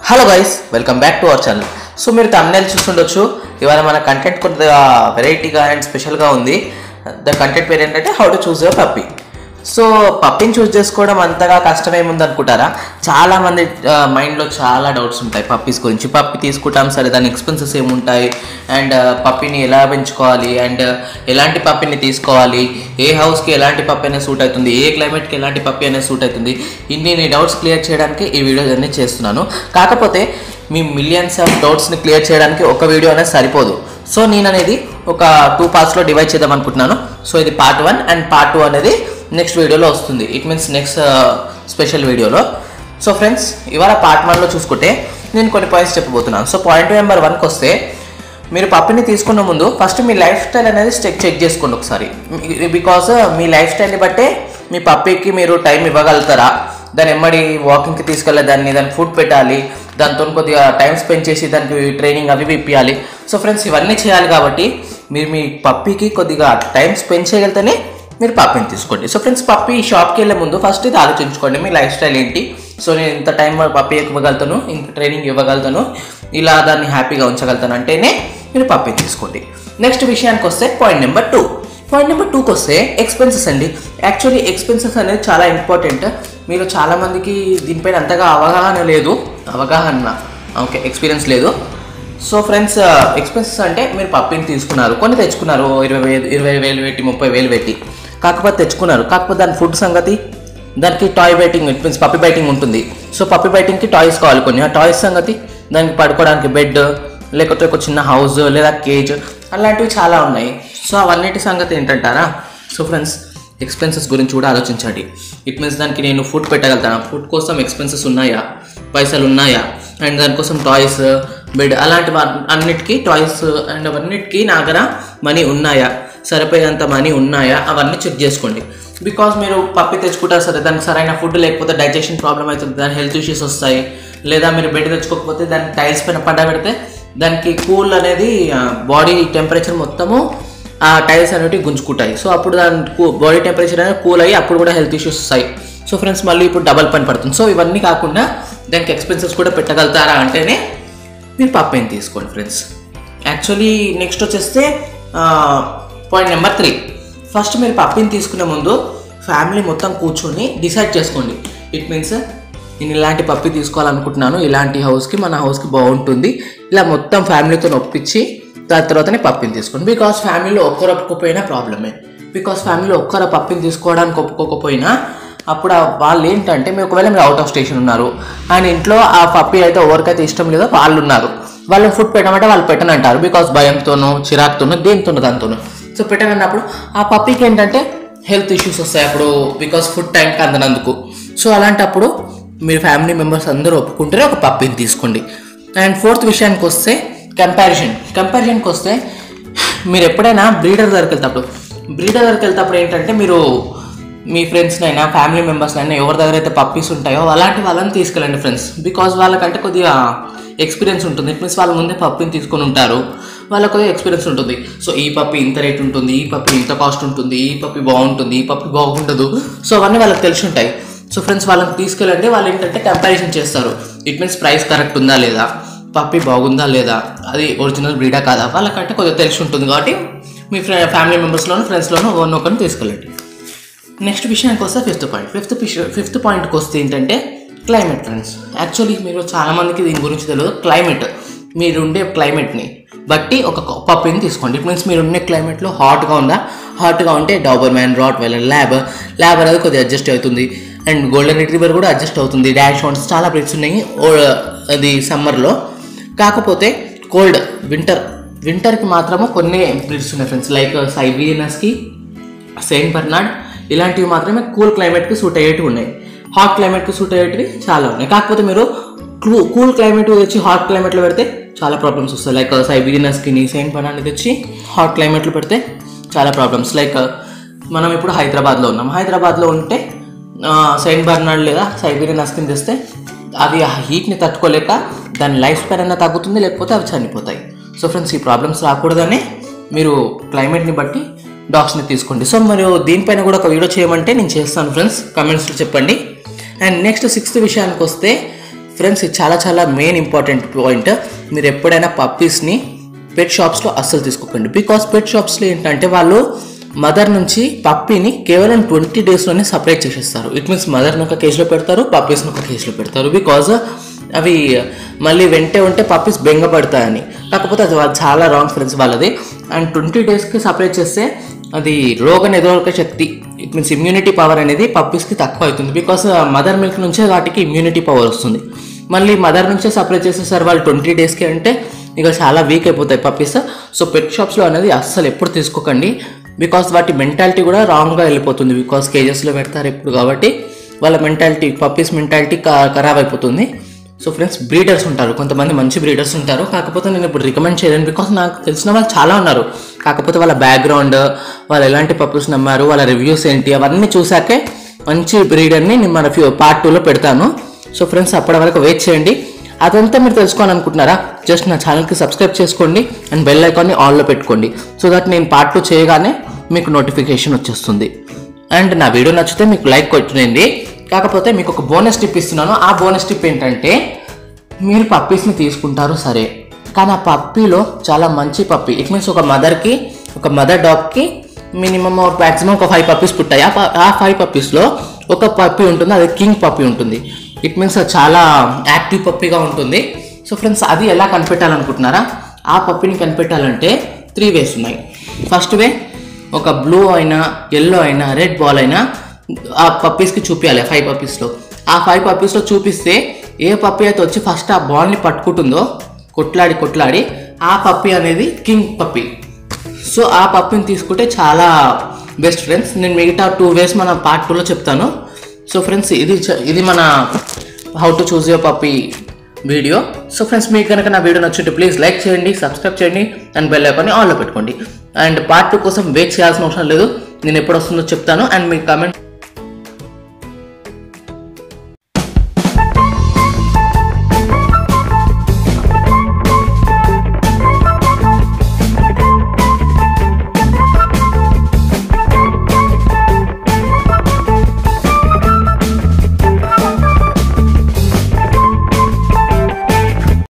hello guys welcome back to our channel so మీరు తమిళ చూస్తుండొచ్చు ఇవాళ మన కంటెంట్ కొద్దిగా వెరైటీగా అండ్ స్పెషల్గా ఉంది ద కంటెంట్ పేరు ఏంటంటే how to choose your puppy so పప్పిని చూస్ చేసుకోవడం అంతగా కష్టమేముంది అనుకుంటారా చాలా మంది మైండ్లో చాలా డౌట్స్ ఉంటాయి పప్పీస్ గురించి పప్పి తీసుకుంటాం సరే దాని ఎక్స్పెన్సెస్ ఏముంటాయి అండ్ పప్పిని ఎలా పెంచుకోవాలి అండ్ ఎలాంటి పప్పిని తీసుకోవాలి ఏ హౌస్కి ఎలాంటి పప్పి అనేది సూట్ అవుతుంది ఏ క్లైమేట్కి ఎలాంటి పప్పి అనేది సూట్ అవుతుంది ఇన్ని డౌట్స్ క్లియర్ చేయడానికి ఈ వీడియోస్ అన్ని చేస్తున్నాను కాకపోతే మీ మిలియన్స్ ఆఫ్ డౌట్స్ని క్లియర్ చేయడానికి ఒక వీడియో అనేది సరిపోదు సో నేను అనేది ఒక టూ పార్ట్స్లో డివైడ్ చేద్దాం అనుకుంటున్నాను సో ఇది part one and part two అనేది నెక్స్ట్ వీడియోలో వస్తుంది ఇట్ మీన్స్ నెక్స్ట్ స్పెషల్ వీడియోలో సో ఫ్రెండ్స్ ఇవాళ పార్ట్ వన్లో చూసుకుంటే నేను కొన్ని పాయింట్స్ చెప్పబోతున్నాను సో పాయింట్ నెంబర్ వన్కి వస్తే మీరు పప్పిని తీసుకున్న ముందు ఫస్ట్ మీ లైఫ్ స్టైల్ అనేది చెక్ చెక్ చేసుకోండి ఒకసారి బికాస్ మీ లైఫ్ స్టైల్ని బట్టే మీ పప్పీకి మీరు టైం ఇవ్వగలుగుతారా దాని ఎమ్మడి వాకింగ్కి తీసుకెళ్ళే దాన్ని దాన్ని ఫుడ్ పెట్టాలి దాంతో కొద్దిగా టైం స్పెండ్ చేసి దానికి ట్రైనింగ్ అవి ఇవి ఇప్పించాలి సో ఫ్రెండ్స్ ఇవన్నీ చేయాలి కాబట్టి మీరు మీ పప్పీకి కొద్దిగా టైం స్పెండ్ చేయగలిగితేనే మీరు పప్పిని తీసుకోండి సో ఫ్రెండ్స్ పప్పి షాప్కి వెళ్ళే ముందు ఫస్ట్ ఇది ఆలోచించుకోండి మీ లైఫ్ స్టైల్ ఏంటి సో నేను ఇంత టైం పప్పి ఇవ్వగలుగుతాను ఇంత ట్రైనింగ్ ఇవ్వగలుగుతాను ఇలా దాన్ని హ్యాపీగా ఉంచగలుగుతాను అంటేనే మీరు పప్పి తీసుకోండి నెక్స్ట్ విషయానికి వస్తే point number two point number టూకి వస్తే ఎక్స్పెన్సెస్ అండి యాక్చువల్లీ ఎక్స్పెన్సెస్ అనేది చాలా ఇంపార్టెంట్ మీరు చాలామందికి దీనిపైన అంతగా అవగాహన లేదు అవగాహన ఓకే ఎక్స్పీరియన్స్ లేదు సో ఫ్రెండ్స్ ఎక్స్పెన్సెస్ అంటే మీరు పప్పిని తీసుకున్నారు కొన్ని తెచ్చుకున్నారు ఇరవై వేలు ఇరవై వేలు పెట్టి ముప్పై వేలు పెట్టి కాకపోతే తెచ్చుకున్నారు కాకపోతే దాని ఫుడ్ సంగతి దానికి toy biting it means puppy biting ఉంటుంది సో పప్పి బైటింగ్కి టాయ్స్ కావాలి కొన్ని ఆ టాయ్స్ సంగతి దానికి పడుకోవడానికి బెడ్ లేకపోతే ఒక చిన్న హౌస్ లేదా కేజ్ అలాంటివి చాలా ఉన్నాయి సో అవన్నిటి సంగతి ఏంటంటారా సో ఫ్రెండ్స్ ఎక్స్పెన్సెస్ గురించి కూడా ఆలోచించండి ఇట్ మీన్స్ దానికి నేను ఫుడ్ పెట్టగలుగుతాను ఫుడ్ కోసం ఎక్స్పెన్సెస్ ఉన్నాయా పైసలు ఉన్నాయా అండ్ దానికోసం టాయ్స్ బెడ్ అలాంటి వా- అన్నిటికీ టాయ్స్ అండ్ అవన్నిటికీ నా దగ్గర మనీ ఉన్నాయా సరిపోయేంత మనీ ఉన్నాయా అవన్నీ చెక్ చేసుకోండి బికాస్ మీరు పప్పి తెచ్చుకుంటారు సరే దానికి సరైన ఫుడ్ లేకపోతే డైజెషన్ ప్రాబ్లం అవుతుంది దాని హెల్త్ ఇష్యూస్ వస్తాయి లేదా మీరు బెడ్ తెచ్చుకోకపోతే దాని టైల్స్ పైన పండ పెడితే దానికి కూల్ అనేది బాడీ టెంపరేచర్ మొత్తము ఆ టైల్స్ అనేవి గుంజుకుంటాయి సో అప్పుడు దాని బాడీ టెంపరేచర్ అనేది కూల్ అయ్యి అప్పుడు కూడా హెల్త్ ఇష్యూస్ వస్తాయి సో ఫ్రెండ్స్ మళ్ళీ ఇప్పుడు డబల్ పని పడుతుంది సో ఇవన్నీ కాకుండా దానికి ఎక్స్పెన్సెస్ కూడా పెట్టగలుగుతారా అంటేనే మీరు పప్పేం తీసుకోండి ఫ్రెండ్స్ యాక్చువల్లీ నెక్స్ట్ వచ్చేస్తే పాయింట్ నెంబర్ త్రీ ఫస్ట్ మీరు పప్పిని తీసుకునే ముందు ఫ్యామిలీ మొత్తం కూర్చొని డిసైడ్ చేసుకోండి ఇట్ మీన్స్ నేను ఇలాంటి పప్పి తీసుకోవాలనుకుంటున్నాను ఇలాంటి హౌస్కి మన హౌస్కి బాగుంటుంది ఇలా మొత్తం ఫ్యామిలీతో ఒప్పించి దాని తర్వాతనే పప్పిని తీసుకోండి బికాస్ ఫ్యామిలీలో ఒక్కరు ఒప్పుకోపోయినా ప్రాబ్లమే బికాస్ ఫ్యామిలీలో ఒక్కరు ఆ పప్పిని తీసుకోవడానికి ఒప్పుకోకపోయినా అప్పుడు ఆ వాళ్ళు ఏంటంటే మీరు ఒకవేళ మీరు అవుట్ ఆఫ్ స్టేషన్ ఉన్నారు ఆయన ఇంట్లో ఆ పప్పి అయితే ఎవరికైతే ఇష్టం లేదో వాళ్ళు ఉన్నారు వాళ్ళని ఫుడ్ పెట్టమంటే వాళ్ళు పెట్టనంటారు బికాస్ భయంతోనో చిరాకుతోనో దేనితోనో దాంతోనో సో పెట్టనన్నప్పుడు ఆ పప్పికి ఏంటంటే హెల్త్ ఇష్యూస్ వస్తాయి అప్పుడు బికాస్ ఫుడ్ టైంకి అందనందుకు సో అలాంటప్పుడు మీరు ఫ్యామిలీ మెంబర్స్ అందరూ ఒప్పుకుంటే ఒక పప్పిని తీసుకోండి అండ్ ఫోర్త్ విషయానికి వస్తే కంపారిజన్ కంపారిజన్కి వస్తే మీరు ఎప్పుడైనా బ్రీడర్ దగ్గరికి వెళ్తాప్పుడు బ్రీడర్ దగ్గరికి వెళ్తాప్పుడు ఏంటంటే మీరు మీ ఫ్రెండ్స్నైనా ఫ్యామిలీ మెంబర్స్నైనా ఎవరి దగ్గర అయితే పప్పీస్ ఉంటాయో అలాంటి వాళ్ళని తీసుకెళ్ళండి ఫ్రెండ్స్ బికాజ్ వాళ్ళకంటే కొద్దిగా ఎక్స్పీరియన్స్ ఉంటుంది ఇట్ మీన్స్ వాళ్ళ ముందే పప్పిని తీసుకొని ఉంటారు వాళ్ళకు కొద్దిగా ఎక్స్పీరియన్స్ ఉంటుంది సో ఈ పప్పి ఇంత రేట్ ఉంటుంది ఈ పప్పి ఇంత కాస్ట్ ఉంటుంది ఈ పప్పి బాగుంటుంది ఈ పప్పి బాగుండదు సో అవన్నీ వాళ్ళకి తెలిసి ఉంటాయి సో ఫ్రెండ్స్ వాళ్ళని తీసుకెళ్ళండి వాళ్ళు ఏంటంటే కంపారిజన్ చేస్తారు ఇట్ మీన్స్ ప్రైస్ కరెక్ట్ ఉందా లేదా పప్పి బాగుందా లేదా అది ఒరిజినల్ బ్రీడా కాదా వాళ్ళకంటే కొద్దిగా తెలిసి ఉంటుంది కాబట్టి మీ ఫ్రె ఫ్యామిలీ మెంబర్స్లోను ఫ్రెండ్స్లోను వన్ ఒకరిని తీసుకెళ్ళండి నెక్స్ట్ విషయానికి వస్తే ఫిఫ్త్ పాయింట్ ఫిఫ్త్ ఫిఫ్త్ పాయింట్కి వస్తే ఏంటంటే క్లైమేట్ ఫ్రెండ్స్ యాక్చువల్లీ మీరు చాలామందికి దీని గురించి తెలియదు క్లైమేట్ మీరు ఉండే క్లైమేట్ని బట్టి ఒక పప్పిని తీసుకోండి ఇట్ మీన్స్ మీరు ఉండే క్లైమేట్లో హాట్గా ఉందా హాట్గా ఉంటే Doberman Rottweiler lab lab అనేది కొద్దిగా అడ్జస్ట్ అవుతుంది అండ్ గోల్డెన్ రిట్రీవర్ కూడా అడ్జస్ట్ అవుతుంది డాష్ హౌండ్స్ చాలా బ్రీడ్స్ ఉన్నాయి ఓ- అది సమ్మర్లో కాకపోతే కోల్డ్ వింటర్ వింటర్కి మాత్రము కొన్ని బ్రీడ్స్ ఉన్నాయి ఫ్రెండ్స్ లైక్ సైబీరియనస్కి సెయింట్ బర్నాడ్ ఇలాంటివి మాత్రమే కూల్ క్లైమేట్కి సూట్ అయ్యేటివి ఉన్నాయి హాట్ క్లైమేట్కి సూట్ అయ్యేటివి చాలా ఉన్నాయి కాకపోతే మీరు క్లూ కూల్ క్లైమేట్ తెచ్చి హాట్ క్లైమేట్లో పెడితే చాలా ప్రాబ్లమ్స్ వస్తాయి లైక్ సైబీరియనస్కి సెయింట్ బర్నాడ్ తెచ్చి హాట్ క్లైమేట్లో పెడితే చాలా ప్రాబ్లమ్స్ లైక్ మనం ఇప్పుడు హైదరాబాద్లో ఉన్నాం హైదరాబాద్లో ఉంటే ఆ, సెయింట్ బర్నాడ్ లేదా సైబీరియన్ అస్కిన్ తెస్తే అవి ఆ హీట్ని తట్టుకోలేక దాని లైఫ్ స్పాన్ అయినా తగ్గుతుంది లేకపోతే అవి చనిపోతాయి సో ఫ్రెండ్స్ ఈ ప్రాబ్లమ్స్ రాకూడదని మీరు క్లైమేట్ని బట్టి డాగ్స్ని తీసుకోండి సో మరియు దీనిపైన కూడా ఒక వీడియో చేయమంటే నేను చేస్తాను ఫ్రెండ్స్ కమెంట్స్లో చెప్పండి అండ్ నెక్స్ట్ సిక్స్త్ విషయానికి వస్తే ఫ్రెండ్స్ ఇది చాలా చాలా మెయిన్ ఇంపార్టెంట్ పాయింట్ మీరు ఎప్పుడైనా పప్పీస్ని పెట్ షాప్స్లో అస్సలు తీసుకోకండి బికాస్ పెట్ షాప్స్లో ఏంటంటే వాళ్ళు మదర్ నుంచి పప్పీని కేవలం ట్వంటీ డేస్లోనే సపరేట్ చేసేస్తారు ఇట్ మీన్స్ మదర్ని ఒక కేజీలో పెడతారు పప్పీస్ని ఒక కేజీలో పెడతారు బికాజ్ అవి మళ్ళీ వెంటే ఉంటే పప్పీస్ బెంగపడతాయని కాకపోతే అది వా- చాలా రాంగ్ ఫ్రెండ్స్ వాళ్ళది అండ్ ట్వంటీ డేస్కి సపరేట్ చేస్తే అది రోగ నిరోధక శక్తి ఇట్ మీన్స్ ఇమ్యూనిటీ పవర్ అనేది పప్పీస్కి తక్కువ అవుతుంది బికాస్ మదర్ మిల్క్ నుంచే వాటికి ఇమ్యూనిటీ పవర్ వస్తుంది మళ్ళీ మదర్ నుంచే సపరేట్ చేసేసారు వాళ్ళు ట్వంటీ డేస్కి అంటే ఇక చాలా వీక్ అయిపోతాయి పప్పీస్ సో పెట్ షాప్స్లో అనేది అస్సలు ఎప్పుడు తీసుకోకండి బికాస్ వాటి మెంటాలిటీ కూడా రాంగ్గా వెళ్ళిపోతుంది బికాస్ కేజెస్లో పెడతారు ఎప్పుడు కాబట్టి వాళ్ళ మెంటాలిటీ పప్పీస్ మెంటాలిటీ ఖరాబ్ అయిపోతుంది సో ఫ్రెండ్స్ బ్రీడర్స్ ఉంటారు కొంతమంది మంచి బ్రీడర్స్ ఉంటారు కాకపోతే నేను ఇప్పుడు రికమెండ్ చేయలేను బికాస్ నాకు తెలిసిన వాళ్ళు చాలా ఉన్నారు కాకపోతే వాళ్ళ బ్యాక్గ్రౌండ్ వాళ్ళు ఎలాంటి పప్పీస్ నమ్మారు వాళ్ళ రివ్యూస్ ఏంటి అవన్నీ చూసాకే మంచి బ్రీడర్ని నేను మన ఫ్యూ పార్ట్ టూలో పెడతాను సో ఫ్రెండ్స్ అప్పటి వరకు వెయిట్ చేయండి అదంతా మీరు తెలుసుకోవాలనుకుంటున్నారా జస్ట్ నా ఛానల్కి సబ్స్క్రైబ్ చేసుకోండి అండ్ బెల్ ఐకాన్ని ఆన్లో పెట్టుకోండి సో దట్ నేను పార్ట్ టూ చేయగానే మీకు నోటిఫికేషన్ వచ్చేస్తుంది అండ్ నా వీడియో నచ్చితే మీకు లైక్ కొట్టునేయండి కాకపోతే మీకు ఒక బోనస్ టిప్ ఇస్తున్నాను ఆ బోనస్ టిప్ ఏంటంటే మీరు పప్పీస్ని తీసుకుంటారు సరే కానీ ఆ పప్పీలో చాలా మంచి పప్పీ ఇట్ మీన్స్ ఒక మదర్కి ఒక మదర్ డాగ్కి మినిమం మ్యాక్సిమం ఒక ఫైవ్ పప్పీస్ పుట్టాయి ఆ ప- ఆ ఫైవ్ పప్పీస్లో ఒక పప్పీ ఉంటుంది అది కింగ్ పప్పీ ఉంటుంది ఇట్ మీన్స్ అది చాలా యాక్టివ్ పప్పీగా ఉంటుంది సో ఫ్రెండ్స్ అది ఎలా కనిపెట్టాలనుకుంటున్నారా ఆ పప్పీని కనిపెట్టాలంటే త్రీ వేస్ ఉన్నాయి ఫస్ట్ వే ఒక బ్లూ అయినా ఎల్లో అయినా రెడ్ బాల్ అయినా ఆ పప్పీస్కి చూపించాలి ఫైవ్ పప్పీస్లో ఆ ఫైవ్ పప్పీస్లో చూపిస్తే ఏ పప్పీ అయితే వచ్చి ఫస్ట్ ఆ బాల్ని పట్టుకుంటుందో కొట్లాడి కొట్లాడి ఆ పప్పీ అనేది కింగ్ పప్పీ సో ఆ పప్పిని తీసుకుంటే చాలా బెస్ట్ ఫ్రెండ్స్ నేను మిగతా టూ వేస్ మన పార్ట్ టూలో చెప్తాను సో ఫ్రెండ్స్ ఇది చ- ఇది మన how to choose your puppy video so friends మీకు కనుక నా వీడియో నచ్చుంటే ప్లీజ్ లైక్ చేయండి సబ్స్క్రైబ్ చేయండి అండ్ బెల్ ఐకాన్ని ఆన్లో పెట్టుకోండి అండ్ పార్ట్ టూ కోసం వెయిట్ చేయాల్సిన అవసరం లేదు నేను ఎప్పుడు వస్తుందో చెప్తాను అండ్ మీ కమెంట్